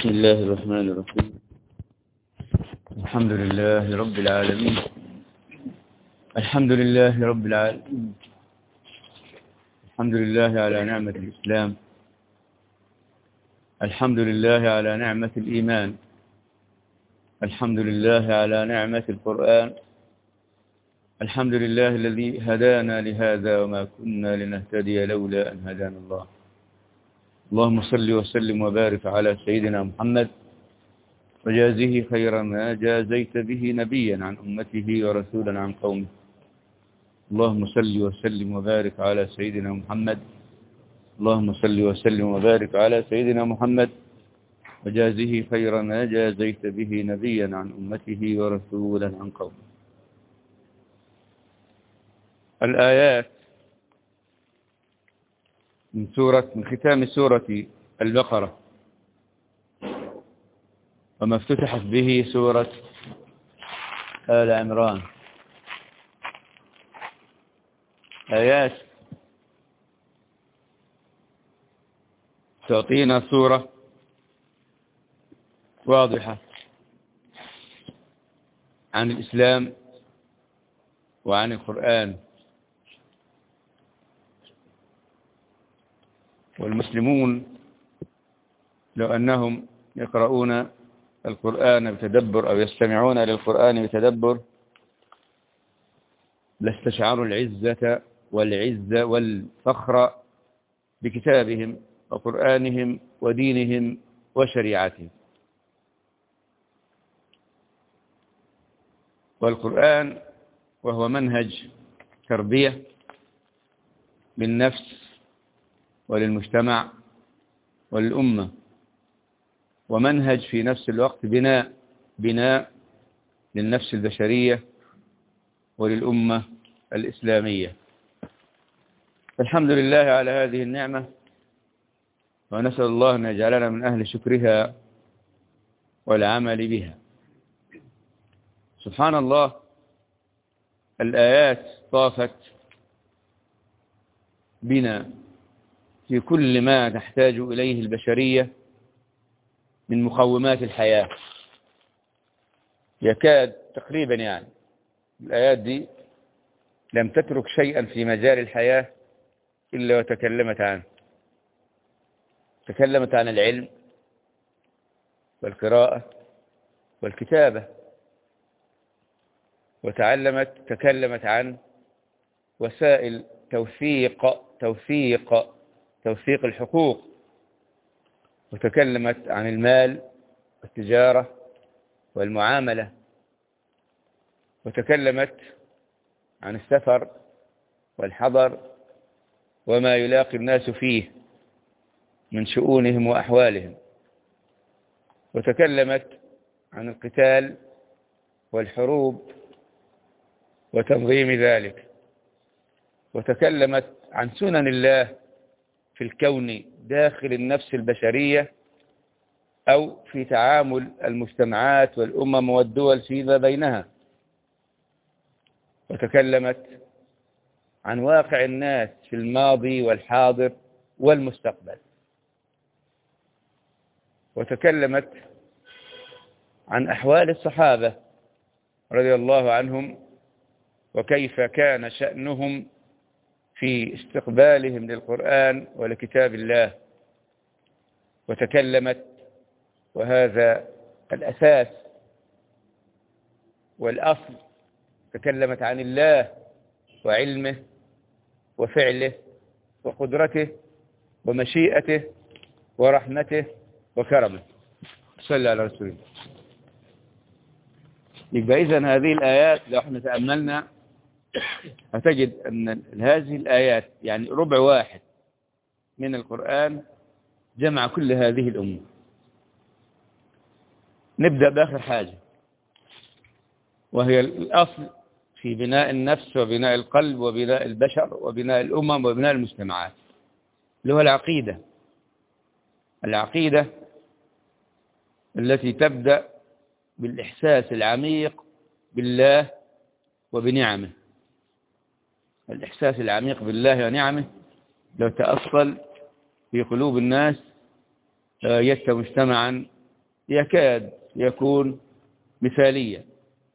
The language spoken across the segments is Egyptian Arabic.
بسم الله الرحمن الرحيم الحمد لله رب العالمين الحمد لله رب العالمين الحمد لله على نعمة الإسلام الحمد لله على نعمة الإيمان الحمد لله على نعمة القرآن الحمد لله الذي هدانا لهذا وما كنا لنهتدي لولا أن هدانا الله اللهم صل وسلم وبارك على سيدنا محمد وجازه خير ما جازيت به نبيا عن أمته ورسولا عن قومه اللهم صل وسلم وبارك على سيدنا محمد اللهم صل وسلم وبارك على سيدنا محمد وجازه خير ما جازيت به نبيا عن أمته ورسولا عن قومه الآيات من سورة من ختام سورة البقرة وما افتتحت به سورة آل عمران آيات تعطينا صورة واضحة عن الإسلام وعن القرآن والمسلمون لو أنهم يقرؤون القرآن بتدبر أو يستمعون للقرآن بتدبر لاستشعروا العزة والعزة والفخر بكتابهم وقرآنهم ودينهم وشريعتهم والقرآن وهو منهج تربية للنفس وللمجتمع وللأمة ومنهج في نفس الوقت بناء بناء للنفس البشرية وللأمة الإسلامية الحمد لله على هذه النعمة ونسأل الله أن يجعلنا من أهل شكرها والعمل بها سبحان الله الآيات طافت بنا في كل ما تحتاج إليه البشرية من مقومات الحياة يكاد تقريبا يعني الآيات دي لم تترك شيئا في مجال الحياة إلا وتكلمت عنه تكلمت عن العلم والقراءة والكتابة وتعلمت تكلمت عن وسائل توثيق توثيق توثيق الحقوق وتكلمت عن المال والتجارة والمعاملة وتكلمت عن السفر والحضر وما يلاقي الناس فيه من شؤونهم وأحوالهم وتكلمت عن القتال والحروب وتنظيم ذلك وتكلمت عن سنن الله في الكون داخل النفس البشرية أو في تعامل المجتمعات والأمم والدول فيما بينها وتكلمت عن واقع الناس في الماضي والحاضر والمستقبل وتكلمت عن أحوال الصحابة رضي الله عنهم وكيف كان شأنهم في استقبالهم للقرآن ولكتاب الله وتكلمت وهذا الأساس والأصل تكلمت عن الله وعلمه وفعله وقدرته ومشيئته ورحمته وكرمه صلى على رسول الله يبقى إذن هذه الآيات لو احنا تأملنا هتجد أن هذه الآيات يعني ربع واحد من القرآن جمع كل هذه الأمور نبدأ بآخر حاجة وهي الأصل في بناء النفس وبناء القلب وبناء البشر وبناء الأمم وبناء المجتمعات اللي هو العقيدة العقيدة التي تبدأ بالإحساس العميق بالله وبنعمه الإحساس العميق بالله ونعمه لو تأصل في قلوب الناس يت مجتمعا يكاد يكون مثاليا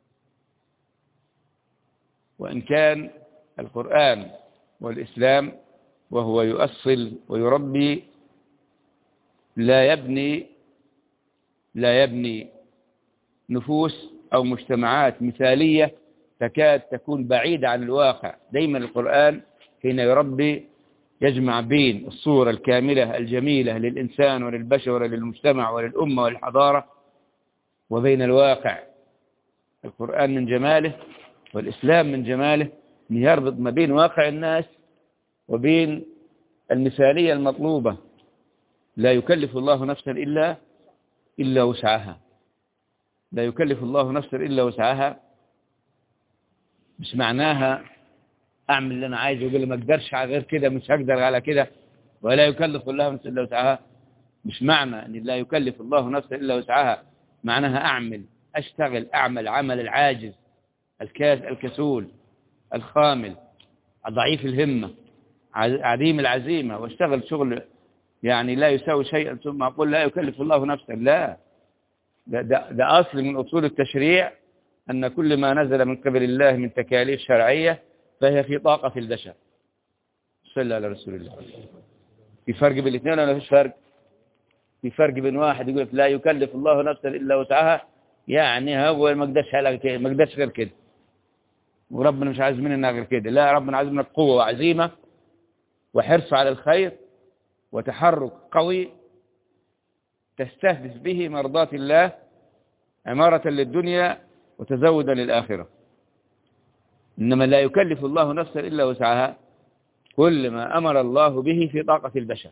وإن كان القرآن والإسلام وهو يؤصل ويربي لا يبني لا يبني نفوس أو مجتمعات مثالية تكاد تكون بعيدة عن الواقع دايما القرآن حين يربي يجمع بين الصورة الكاملة الجميلة للإنسان وللبشر وللمجتمع وللأمة وللحضارة وبين الواقع القرآن من جماله والإسلام من جماله أن يربط ما بين واقع الناس وبين المثالية المطلوبة لا يكلف الله نفسا إلا إلا وسعها لا يكلف الله نفسا إلا وسعها مش معناها أعمل اللي أنا عايزه ويقول لي ما أقدرش على غير كده مش هقدر على كده ولا يكلف الله نفسا إلا وسعها مش معنى أن لا يكلف الله نفسا إلا وسعها معناها أعمل أشتغل أعمل عمل العاجز الكاس الكسول الخامل ضعيف الهمة عديم العزيمة واشتغل شغل يعني لا يساوي شيئا ثم أقول لا يكلف الله نفسا لا ده, ده, ده أصل من أصول التشريع أن كل ما نزل من قبل الله من تكاليف شرعية فهي في طاقة البشر صلى على رسول الله في فرق بين الاثنين ولا فيش فرق في فرق بين واحد يقول لا يكلف الله نفسا إلا وسعها يعني هو ما قدرش ما قدرش غير كده وربنا مش عايز مننا غير كده لا ربنا عايز منك قوة وعزيمة وحرص على الخير وتحرك قوي تستهدف به مرضات الله عمارة للدنيا وتزودا للآخرة إنما لا يكلف الله نفسا إلا وسعها كل ما أمر الله به في طاقة البشر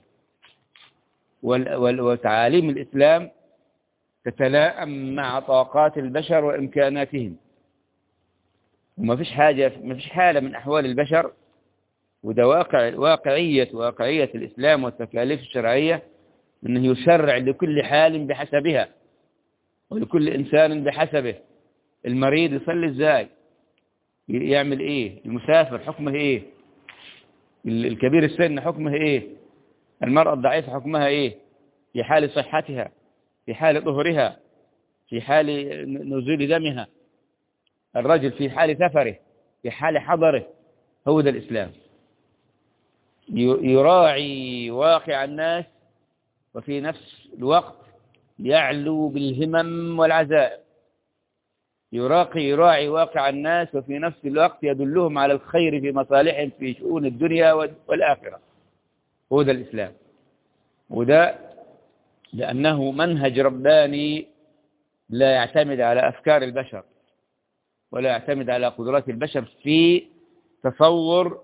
وتعاليم الإسلام تتلائم مع طاقات البشر وإمكاناتهم وما فيش حاجة ما فيش حالة من أحوال البشر وده واقع واقعية واقعية الإسلام والتكاليف الشرعية أنه يشرع لكل حال بحسبها ولكل إنسان بحسبه المريض يصلي إزاي يعمل إيه المسافر حكمه إيه الكبير السن حكمه إيه المرأة الضعيفة حكمها إيه في حال صحتها في حال ظهرها في حال نزول دمها الرجل في حال سفره في حال حضره هو ده الإسلام يراعي واقع الناس وفي نفس الوقت يعلو بالهمم والعزائم يراقي يراعي واقع الناس وفي نفس الوقت يدلهم على الخير في مصالحهم في شؤون الدنيا والآخرة هو ده الإسلام وده لأنه منهج رباني لا يعتمد على أفكار البشر ولا يعتمد على قدرات البشر في تصور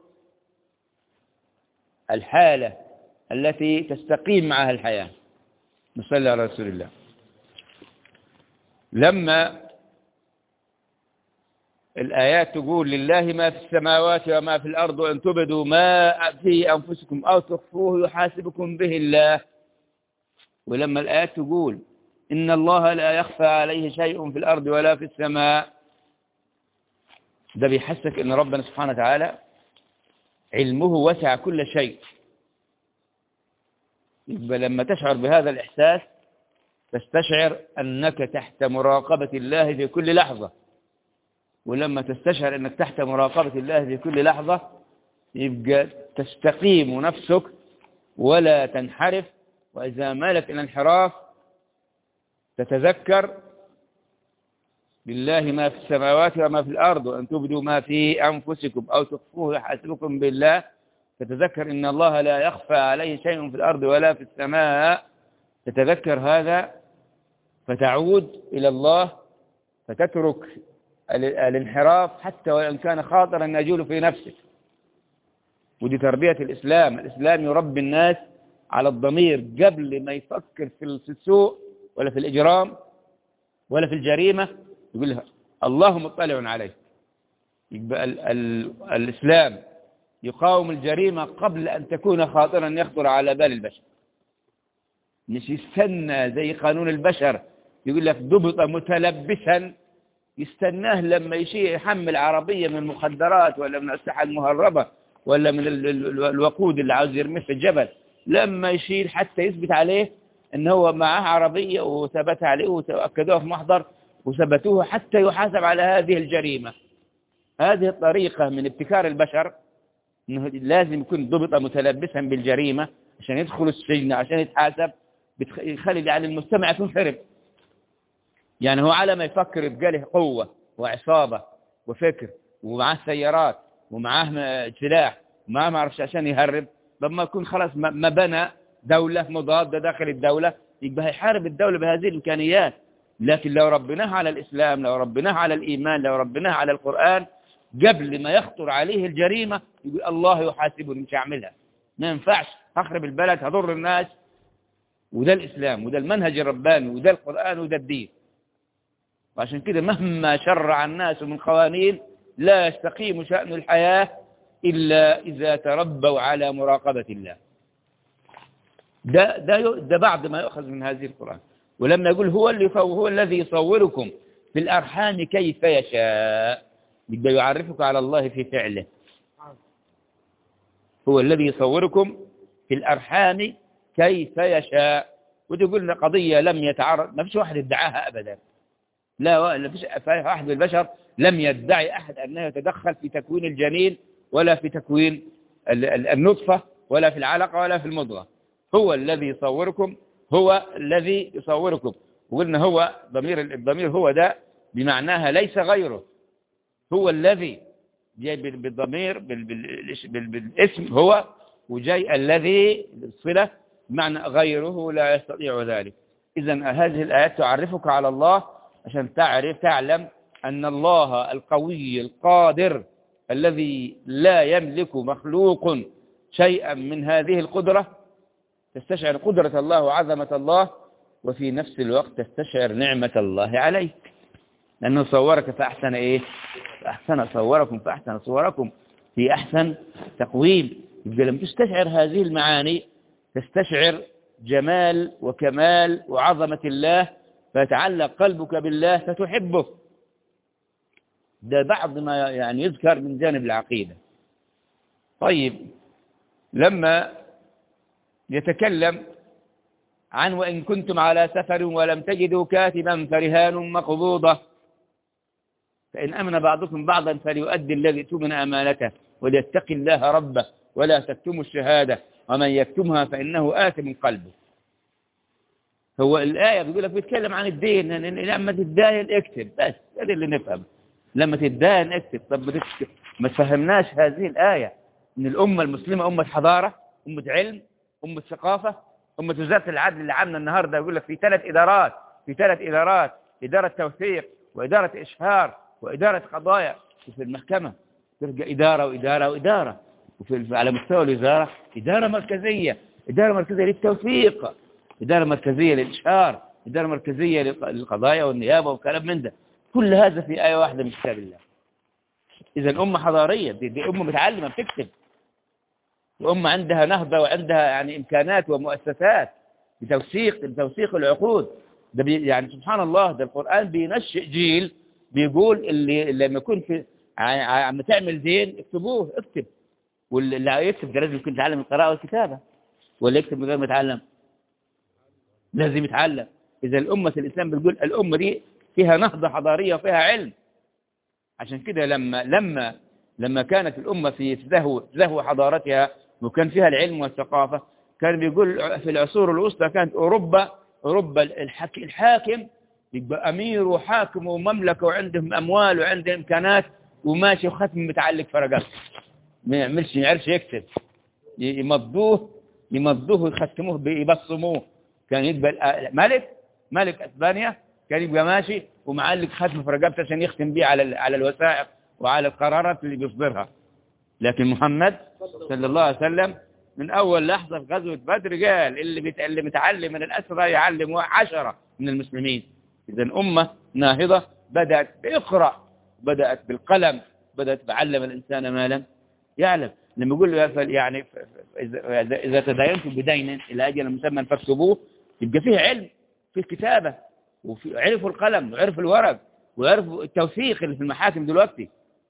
الحالة التي تستقيم معها الحياة نصلي على رسول الله لما الآيات تقول لله ما في السماوات وما في الأرض وأن تبدوا ما في أنفسكم أو تخفوه يحاسبكم به الله ولما الآيات تقول إن الله لا يخفى عليه شيء في الأرض ولا في السماء ده بيحسك إن ربنا سبحانه وتعالى علمه وسع كل شيء يبقى لما تشعر بهذا الإحساس تستشعر أنك تحت مراقبة الله في كل لحظة ولما تستشعر أنك تحت مراقبة الله في كل لحظة يبقى تستقيم نفسك ولا تنحرف وإذا مالت إلى انحراف تتذكر لله ما في السماوات وما في الأرض وأن تبدوا ما في أنفسكم أو تخفوه يحاسبكم بالله تتذكر إن الله لا يخفى عليه شيء في الأرض ولا في السماء تتذكر هذا فتعود إلى الله فتترك الانحراف حتى وإن كان خاطرا يجول في نفسك ودي تربية الإسلام الإسلام يربي الناس على الضمير قبل ما يفكر في السوء ولا في الإجرام ولا في الجريمة يقول لها الله مطلع عليه يبقى ال ال الإسلام يقاوم الجريمة قبل أن تكون خاطرا يخطر على بال البشر مش يستنى زي قانون البشر يقول لك ضبط متلبسا يستناه لما يشيء يحمل عربية من المخدرات ولا من الأسلحة المهربة ولا من الوقود اللي عاوز يرميه في الجبل لما يشيل حتى يثبت عليه ان هو معاه عربية وثبتها عليه وأكدوها في محضر وثبتوه حتى يحاسب على هذه الجريمة هذه الطريقة من ابتكار البشر انه لازم يكون ضبط متلبسا بالجريمة عشان يدخل السجن عشان يتحاسب بتخلي يعني المجتمع يكون خرب يعني هو على ما يفكر يبقى له قوة وعصابة وفكر ومعاه سيارات ومعاه سلاح ومعاه ما اعرفش عشان يهرب لما يكون خلاص ما بنى دولة مضادة داخل الدولة يبقى هيحارب الدولة بهذه الإمكانيات لكن لو ربناه على الإسلام لو ربناه على الإيمان لو ربناه على القرآن قبل ما يخطر عليه الجريمة يقول الله يحاسبني مش هعملها ما ينفعش هخرب البلد هضر الناس وده الإسلام وده المنهج الرباني وده القرآن وده الدين وعشان كده مهما شرع الناس من قوانين لا يستقيم شأن الحياة إلا إذا تربوا على مراقبة الله ده, ده, ده بعد ما يؤخذ من هذه القرآن ولما يقول هو, اللي هو الذي يصوركم في الأرحام كيف يشاء يبقى يعرفك على الله في فعله هو الذي يصوركم في الأرحام كيف يشاء ودي قلنا قضية لم يتعرض ما فيش واحد ادعاها أبدا لا ما فيش واحد من البشر لم يدعي أحد أنه يتدخل في تكوين الجنين ولا في تكوين النطفة ولا في العلقة ولا في المضغة هو الذي يصوركم هو الذي يصوركم وقلنا هو ضمير الضمير هو ده بمعناها ليس غيره هو الذي جاي بالضمير بالاسم هو وجاي الذي الصلة معنى غيره لا يستطيع ذلك إذا هذه الآيات تعرفك على الله عشان تعرف تعلم أن الله القوي القادر الذي لا يملك مخلوق شيئا من هذه القدرة تستشعر قدرة الله وعظمة الله وفي نفس الوقت تستشعر نعمة الله عليك لأنه صورك فأحسن إيه فأحسن صوركم فأحسن صوركم في أحسن تقويم يبقى لما تستشعر هذه المعاني تستشعر جمال وكمال وعظمة الله فيتعلق قلبك بالله فتحبه ده بعض ما يعني يذكر من جانب العقيدة طيب لما يتكلم عن وإن كنتم على سفر ولم تجدوا كاتبا فرهان مقبوضة فإن أمن بعضكم بعضا فليؤدي الذي تؤمن أمانته وليتقي الله ربه ولا تكتموا الشهادة ومن يكتمها فإنه آثم قلبه هو الآية بيقول لك بيتكلم عن الدين لما تتداين اكتب بس هذا اللي نفهم لما تتداين اكتب طب ما تفهمناش هذه الآية ان الأمة المسلمة أمة حضارة أمة علم أمة ثقافة أمة وزارة العدل اللي عامله النهاردة يقول لك في ثلاث إدارات في ثلاث إدارات إدارة توثيق وإدارة إشهار وإدارة قضايا وفي المحكمة تلقى إدارة وإدارة وإدارة وفي على مستوى الوزارة إدارة مركزية إدارة مركزية للتوثيق إدارة مركزية للإشهار إدارة مركزية للقضايا والنيابة وكلام من ده كل هذا في آية واحدة من كتاب الله إذا أمة حضارية دي, دي أمة متعلمة بتكتب وأمة عندها نهضة وعندها يعني إمكانات ومؤسسات لتوثيق لتوثيق العقود ده بي يعني سبحان الله ده القرآن بينشئ جيل بيقول اللي لما يكون في عم تعمل دين اكتبوه اكتب واللي يكتب ده لازم يكون يتعلم القراءة والكتابة ولا يكتب من غير ما يتعلم لازم يتعلم إذا الأمة الإسلام بتقول الأمة دي فيها نهضة حضارية وفيها علم عشان كده لما لما لما كانت الأمة في زهو زهو حضارتها وكان فيها العلم والثقافة كان بيقول في العصور الوسطى كانت أوروبا أوروبا الحاكم يبقى أمير وحاكم ومملكة وعندهم أموال وعندهم إمكانات وماشي وختم متعلق فرقات ما يعملش ما يعرفش يكتب يمضوه يمضوه ويختموه يبصموه كان يبقى ملك ملك اسبانيا كان يبقى ماشي ومعلق ختم في رقبته عشان يختم بيه على على الوثائق وعلى القرارات اللي بيصدرها لكن محمد صلى الله عليه وسلم من اول لحظه في غزوه بدر قال اللي اللي متعلم من الاسرى يعلم عشرة من المسلمين اذا امه ناهضه بدات باقرا بدات بالقلم بدات بعلم الانسان ما لم يعلم لما يقول يعني اذا تداينتم بدين الى اجل مسمى فاكتبوه يبقى فيه علم فيه كتابة وفي عرفوا القلم وعرفوا الورق وعرفوا التوثيق اللي في المحاكم دلوقتي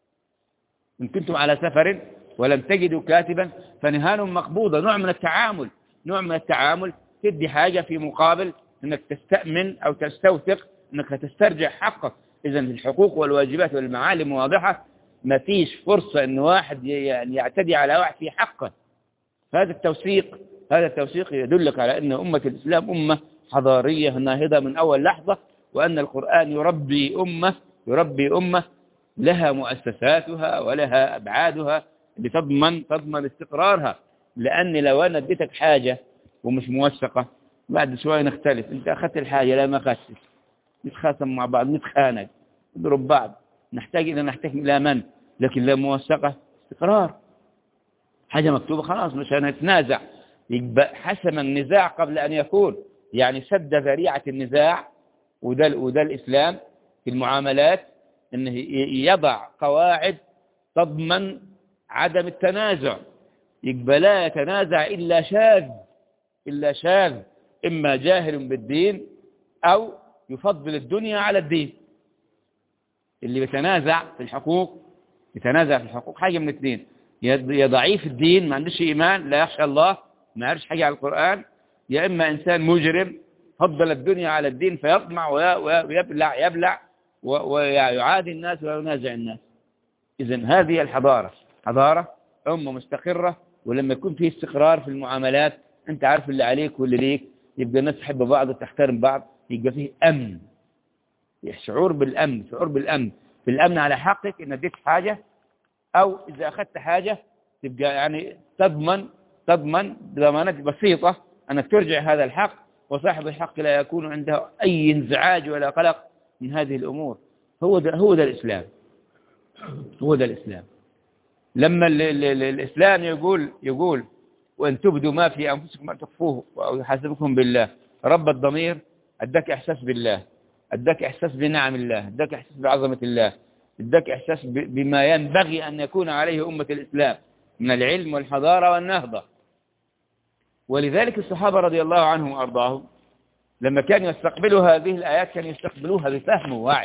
إن كنتم على سفر ولم تجدوا كاتبا فنهان مقبوضة نوع من التعامل نوع من التعامل تدي حاجة في مقابل انك تستأمن او تستوثق انك تسترجع حقك اذا الحقوق والواجبات والمعالم واضحة ما فيش فرصة ان واحد يعني يعتدي على واحد في حقه هذا التوثيق هذا التوثيق يدلك على ان امة الاسلام امة حضارية ناهضة من اول لحظة وان القرآن يربي امة يربي امة لها مؤسساتها ولها ابعادها لتضمن تضمن استقرارها لان لو انا اديتك حاجة ومش موثقة بعد شوية نختلف انت اخذت الحاجة لا ما اخذتش نتخاصم مع بعض نتخانق نضرب بعض نحتاج إلى نحتاج إلى من لكن لا موثقة استقرار حاجة مكتوبة خلاص مش هنتنازع يبقى حسم النزاع قبل أن يكون يعني سد ذريعة النزاع وده, وده الإسلام في المعاملات أنه يضع قواعد تضمن عدم التنازع يبقى لا يتنازع إلا شاذ إلا شاذ إما جاهل بالدين أو يفضل الدنيا على الدين اللي بيتنازع في الحقوق يتنازع في الحقوق حاجة من اثنين يا ضعيف الدين ما عندوش إيمان لا يخشى الله ما يعرفش حاجة على القرآن يا إما إنسان مجرم فضل الدنيا على الدين فيطمع ويبلع يبلع ويعادي الناس وينازع الناس إذا هذه الحضارة حضارة أمة مستقرة ولما يكون فيه استقرار في المعاملات أنت عارف اللي عليك واللي ليك يبقى الناس تحب بعض وتحترم بعض يبقى فيه أمن شعور بالأمن شعور بالأمن بالأمن على حقك إن اديت حاجة أو إذا أخذت حاجة تبقى يعني تضمن تضمن بضمانات بسيطة أنك ترجع هذا الحق وصاحب الحق لا يكون عنده أي انزعاج ولا قلق من هذه الأمور هو ده, هو ده الإسلام هو ده الإسلام لما ال ال ال الإسلام يقول يقول وأن تبدوا ما في أنفسكم ما تخفوه ويحاسبكم بالله رب الضمير أداك إحساس بالله اداك احساس بنعم الله اداك احساس بعظمة الله اداك احساس بما ينبغي ان يكون عليه امة الاسلام من العلم والحضارة والنهضة ولذلك الصحابة رضي الله عنهم وارضاهم لما كانوا يستقبلوا هذه الايات كانوا يستقبلوها بفهم ووعي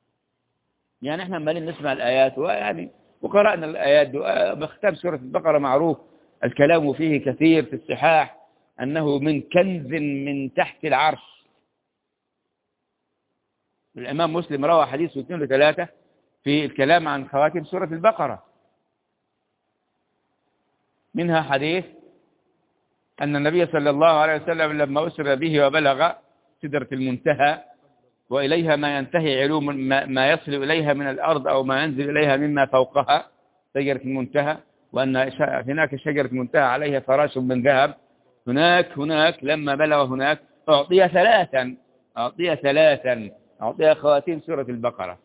يعني احنا عمالين نسمع الايات ويعني وقرأنا الايات بختام سورة البقرة معروف الكلام فيه كثير في الصحاح انه من كنز من تحت العرش الإمام مسلم روى حديث اثنين وثلاثة في الكلام عن خواتم سورة البقرة منها حديث أن النبي صلى الله عليه وسلم لما أسر به وبلغ سدرة المنتهى وإليها ما ينتهي علوم ما يصل إليها من الأرض أو ما ينزل إليها مما فوقها شجرة المنتهى وأن هناك شجرة المنتهى عليها فراش من ذهب هناك هناك لما بلغ هناك أعطي ثلاثا أعطي ثلاثا أعطيها خواتيم سورة البقرة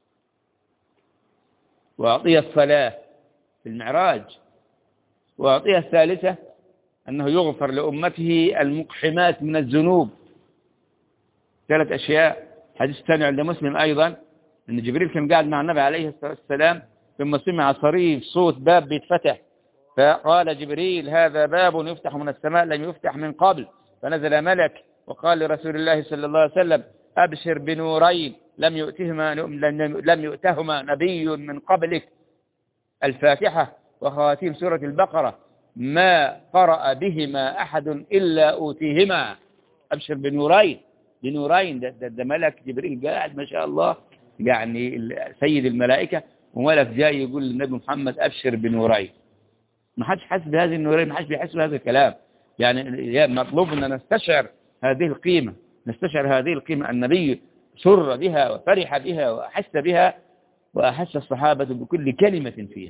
وأعطيها الصلاة في المعراج وأعطيها الثالثة أنه يغفر لأمته المقحمات من الذنوب ثلاث أشياء حديث ثاني عند مسلم أيضا أن جبريل كان قاعد مع النبي عليه الصلاة والسلام ثم سمع صريف صوت باب بيتفتح فقال جبريل هذا باب يفتح من السماء لم يفتح من قبل فنزل ملك وقال لرسول الله صلى الله عليه وسلم أبشر بنورين لم يؤتهما لم يؤتهما نبي من قبلك الفاتحة وخواتيم سورة البقرة ما قرأ بهما أحد إلا أوتيهما أبشر بنورين بنورين ده, ده, ده ملك جبريل قاعد ما شاء الله يعني سيد الملائكة وملك جاي يقول للنبي محمد أبشر بنورين ما حدش حس بهذه النورين ما حدش بيحس بهذا الكلام يعني مطلوب أن نستشعر هذه القيمة نستشعر هذه القيمة النبي سر بها وفرح بها وأحس بها وأحس الصحابة بكل كلمة فيها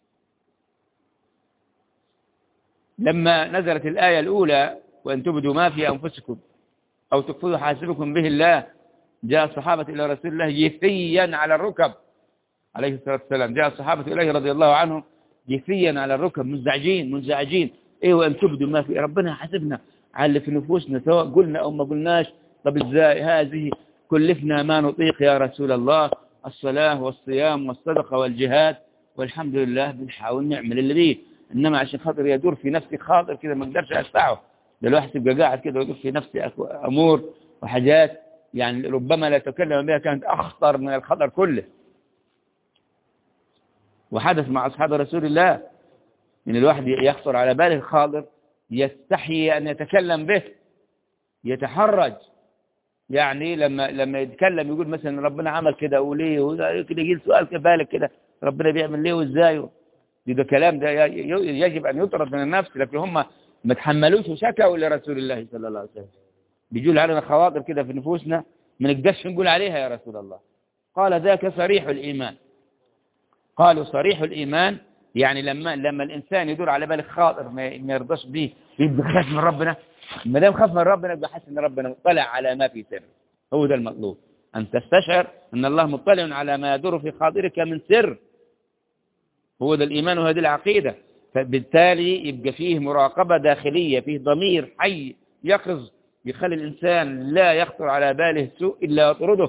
لما نزلت الآية الأولى وأن تبدوا ما في أنفسكم أو تكفوا حاسبكم به الله جاء الصحابة إلى رسول الله يثيا على الركب عليه الصلاة والسلام جاء الصحابة إليه رضي الله عنهم يثيا على الركب منزعجين منزعجين إيه وأن تبدوا ما في ربنا حاسبنا على اللي في نفوسنا سواء قلنا أو ما قلناش طب ازاي هذه كلفنا ما نطيق يا رسول الله الصلاة والصيام والصدقة والجهاد والحمد لله بنحاول نعمل اللي بيه إنما عشان خاطر يدور في نفسي خاطر كده ما اقدرش أدفعه ده الواحد يبقى قاعد كده ويدور في نفسي أمور وحاجات يعني ربما لا تكلم بها كانت أخطر من الخطر كله وحدث مع أصحاب رسول الله من الواحد يخطر على باله الخاطر يستحي أن يتكلم به يتحرج يعني لما لما يتكلم يقول مثلا ربنا عمل كده وليه كده يجي سؤال كفالك كده ربنا بيعمل ليه وازاي ده كلام ده يجب ان يطرد من النفس لكن هم ما تحملوش وشكوا لرسول الله صلى الله عليه وسلم بيجوا علينا خواطر كده في نفوسنا ما نقدرش نقول عليها يا رسول الله قال ذاك صريح الإيمان قالوا صريح الإيمان يعني لما لما الإنسان يدور على بالك خاطر ما يرضاش به يبقى خاف من ربنا ما دام خاف من ربنا يبقى حاسس ان ربنا مطلع على ما في سر هو ده المطلوب أن تستشعر أن الله مطلع على ما يدور في خاطرك من سر هو ده الإيمان وهذه العقيدة فبالتالي يبقى فيه مراقبة داخلية فيه ضمير حي يقظ يخلي الإنسان لا يخطر على باله السوء إلا يطرده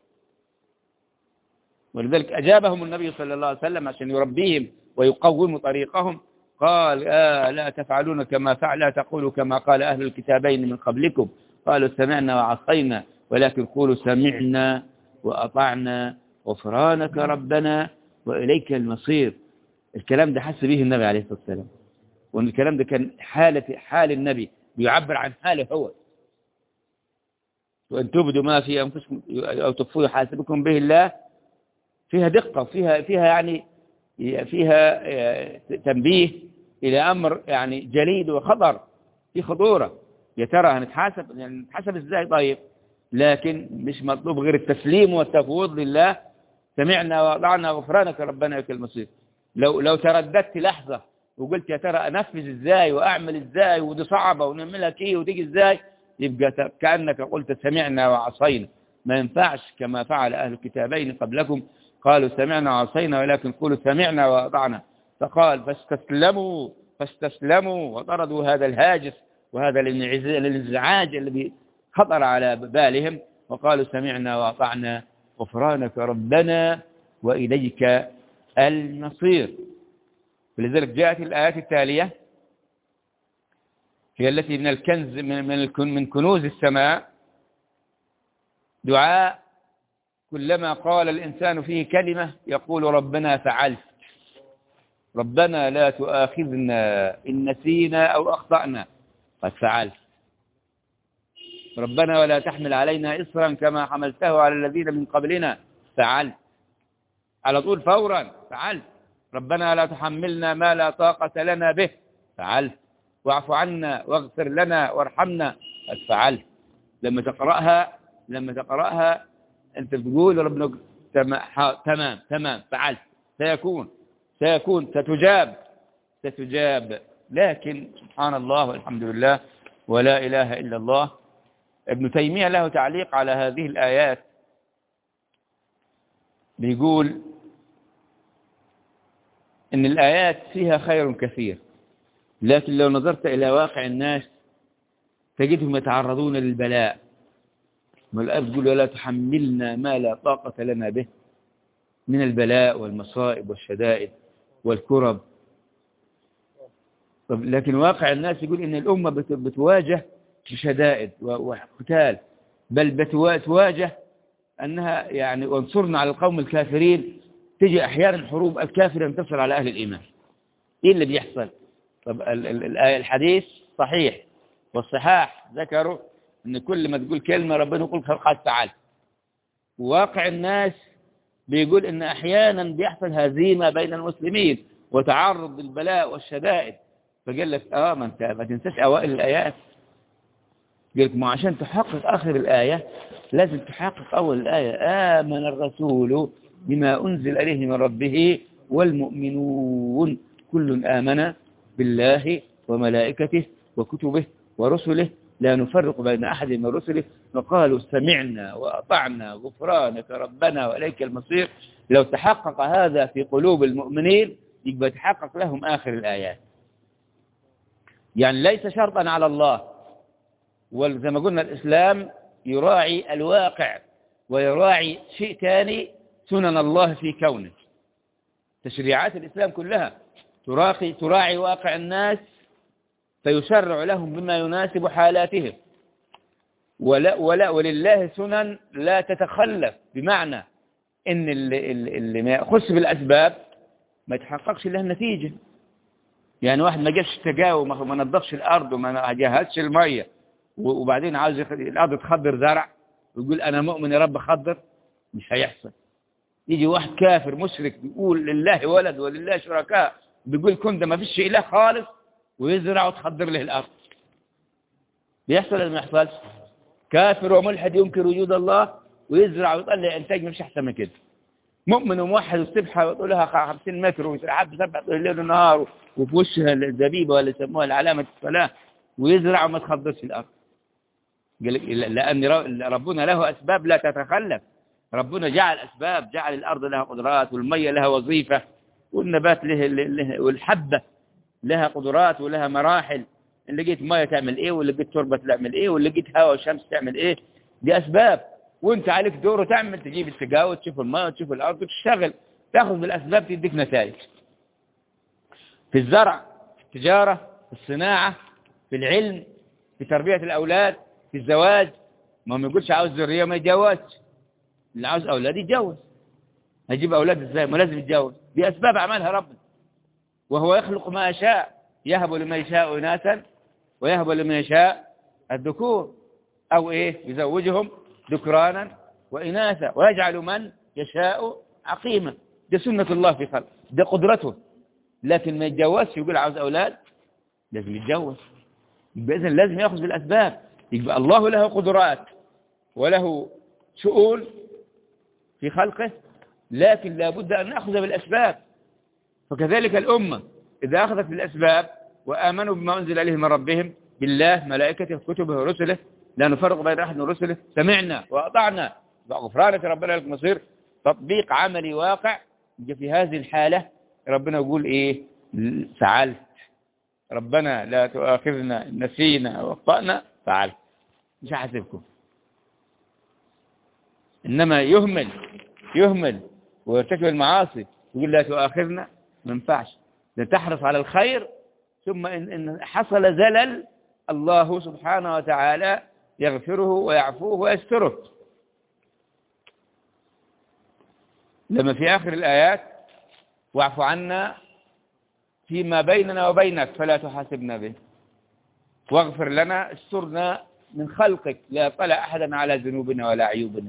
ولذلك أجابهم النبي صلى الله عليه وسلم عشان يربيهم ويقوم طريقهم قال آه لا تفعلون كما فعل لا تقولوا كما قال أهل الكتابين من قبلكم قالوا سمعنا وعصينا ولكن قولوا سمعنا وأطعنا غفرانك ربنا وإليك المصير الكلام ده حس به النبي عليه الصلاة والسلام وأن الكلام ده كان حالة حال النبي بيعبر عن حاله هو وأن تبدوا ما في أنفسكم أو تخفوه يحاسبكم به الله فيها دقة فيها فيها يعني فيها تنبيه إلى أمر يعني جليد وخطر في خطورة يا ترى هنتحاسب يعني نتحاسب ازاي طيب لكن مش مطلوب غير التسليم والتفويض لله سمعنا وأطعنا غفرانك ربنا لك المصير لو لو ترددت لحظة وقلت يا ترى أنفذ ازاي وأعمل ازاي ودي صعبة ونعملها كي وتيجي ازاي يبقى كأنك قلت سمعنا وعصينا ما ينفعش كما فعل أهل الكتابين قبلكم قالوا سمعنا وعصينا ولكن قولوا سمعنا وأطعنا فقال فاستسلموا فاستسلموا وطردوا هذا الهاجس وهذا الانزعاج الذي خطر على بالهم وقالوا سمعنا وأطعنا غفرانك ربنا وإليك المصير ولذلك جاءت الآيات التالية هي التي من الكنز من من من كنوز السماء دعاء كلما قال الإنسان فيه كلمة يقول ربنا فعلت ربنا لا تؤاخذنا إن نسينا أو أخطأنا قد فعلت ربنا ولا تحمل علينا إصرا كما حملته على الذين من قبلنا فعلت على طول فورا فعلت ربنا لا تحملنا ما لا طاقة لنا به فعلت واعف عنا واغفر لنا وارحمنا قد فعلت لما تقرأها لما تقرأها أنت بتقول ربنا تمام تمام فعلت سيكون سيكون ستجاب ستجاب لكن سبحان الله والحمد لله ولا إله إلا الله ابن تيمية له تعليق على هذه الآيات بيقول إن الآيات فيها خير كثير لكن لو نظرت إلى واقع الناس تجدهم يتعرضون للبلاء والآب تقول ولا تحملنا ما لا طاقة لنا به من البلاء والمصائب والشدائد والكرب طب لكن واقع الناس يقول إن الأمة بتواجه بشدائد وقتال بل بتواجه أنها يعني وانصرنا على القوم الكافرين تجي أحيانا حروب الكافر ينتصر على أهل الإيمان إيه اللي بيحصل طب الحديث صحيح والصحاح ذكروا ان كل ما تقول كلمة ربنا يقول قد فعلت واقع الناس بيقول ان احيانا بيحصل هزيمة بين المسلمين وتعرض للبلاء والشدائد فقال لك اه ما انت ما تنساش اوائل الايات قال لك ما عشان تحقق اخر الايه لازم تحقق اول الايه امن الرسول بما انزل اليه من ربه والمؤمنون كل امن بالله وملائكته وكتبه ورسله لا نفرق بين أحد من رسله فقالوا سمعنا وأطعنا غفرانك ربنا وإليك المصير لو تحقق هذا في قلوب المؤمنين يبقى تحقق لهم آخر الآيات يعني ليس شرطا على الله وزي ما قلنا الإسلام يراعي الواقع ويراعي شيء ثاني سنن الله في كونه تشريعات الإسلام كلها تراعي, تراعي واقع الناس فيشرع لهم بما يناسب حالاتهم ولا ولا ولله سنن لا تتخلف بمعنى ان اللي, اللي ما يخص بالاسباب ما يتحققش له النتيجه يعني واحد ما جابش تجاوب ما نظفش الارض وما جهزش الميه وبعدين عاوز يخ- الأرض تخضر زرع ويقول أنا مؤمن يا رب خضر مش هيحصل يجي واحد كافر مشرك بيقول لله ولد ولله شركاء بيقول كن ده ما فيش إله خالص ويزرع وتخضر له الأرض بيحصل ولا ما يحصلش كافر وملحد ينكر وجود الله ويزرع ويطلع إنتاج مش أحسن من كده مؤمن وموحد والسبحة ويقول لها 50 متر ويسحب سبع الليل والنهار وفي وشها الزبيبة ولا يسموها العلامة الصلاة ويزرع وما تخضرش الأرض قال لك لأن ربنا له أسباب لا تتخلف ربنا جعل أسباب جعل الأرض لها قدرات والمية لها وظيفة والنبات له, له والحبة لها قدرات ولها مراحل اللي لقيت مية تعمل ايه واللي لقيت تربة تعمل ايه واللي لقيت هواء وشمس تعمل ايه دي أسباب وانت عليك دور تعمل تجيب السقاوة وتشوف الماء وتشوف الأرض وتشتغل تاخذ بالأسباب تديك نتائج في الزرع في التجارة في الصناعة في العلم في تربية الأولاد في الزواج ما ما يقولش عاوز ذرية ما يتجوزش اللي عاوز أولاد يتجوز هيجيب أولاد ازاي ما لازم يتجوز دي أسباب عملها ربنا وهو يخلق ما يشاء يهب لمن يشاء إناثا ويهب لمن يشاء الذكور أو إيه يزوجهم ذكرانا وإناثا ويجعل من يشاء عقيما دي سنة الله في خلق دي قدرته لكن ما يتجوزش يقول عاوز أولاد لازم يتجوز بإذن لازم يأخذ بالأسباب يبقى الله له قدرات وله شؤون في خلقه لكن لابد أن نأخذ بالأسباب فكذلك الأمة إذا أخذت بالأسباب وآمنوا بما أنزل عليهم من ربهم بالله ملائكته كتبه ورسله لا نفرق بين أحد من رسله سمعنا وأطعنا غفرانك ربنا لك مصير تطبيق عملي واقع في هذه الحالة ربنا يقول إيه فعلت ربنا لا تؤاخذنا إن نسينا أو أخطأنا فعلت مش هحاسبكم إنما يهمل يهمل ويرتكب المعاصي يقول لا تؤاخذنا ما ينفعش تحرص على الخير ثم إن, إن حصل زلل الله سبحانه وتعالى يغفره ويعفوه ويستره لما في آخر الآيات واعف عنا فيما بيننا وبينك فلا تحاسبنا به واغفر لنا استرنا من خلقك لا يطلع أحدا على ذنوبنا ولا عيوبنا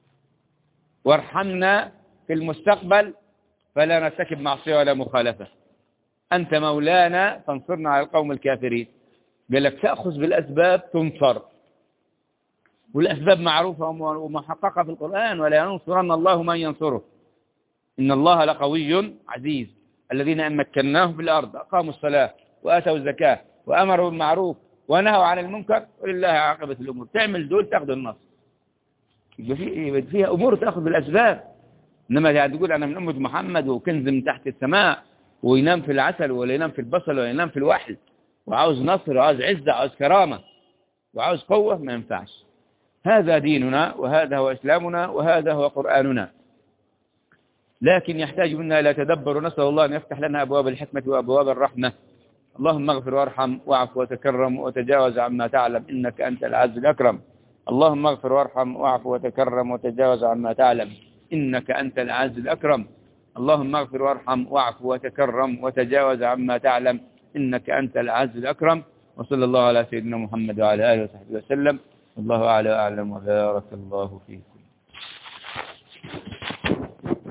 وارحمنا في المستقبل فلا نرتكب معصية ولا مخالفة أنت مولانا فانصرنا على القوم الكافرين قال لك تأخذ بالأسباب تنصر والأسباب معروفة ومحققة في القرآن ولا ينصرن الله من ينصره إن الله لقوي عزيز الذين أن مكناهم في الأرض أقاموا الصلاة وآتوا الزكاة وأمروا بالمعروف ونهوا عن المنكر ولله عاقبة الأمور تعمل دول تاخذ النصر يبقى في فيها أمور تأخذ بالأسباب إنما يعني تقول أنا من أمة محمد وكنز من تحت السماء وينام في العسل ولا ينام في البصل ولا ينام في الوحل وعاوز نصر وعاوز عزة وعاوز كرامة وعاوز قوة ما ينفعش هذا ديننا وهذا هو إسلامنا وهذا هو قرآننا لكن يحتاج منا إلى تدبر ونسأل الله أن يفتح لنا أبواب الحكمة وأبواب الرحمة اللهم اغفر وارحم واعف وتكرم وتجاوز عما تعلم إنك أنت العز الأكرم اللهم اغفر وارحم واعف وتكرم وتجاوز عما تعلم إنك أنت العز الأكرم اللهم اغفر وارحم واعف وتكرم وتجاوز عما تعلم إنك أنت العز الأكرم وصلى الله على سيدنا محمد وعلى آله وصحبه وسلم والله أعلى وأعلم وبارك الله فيك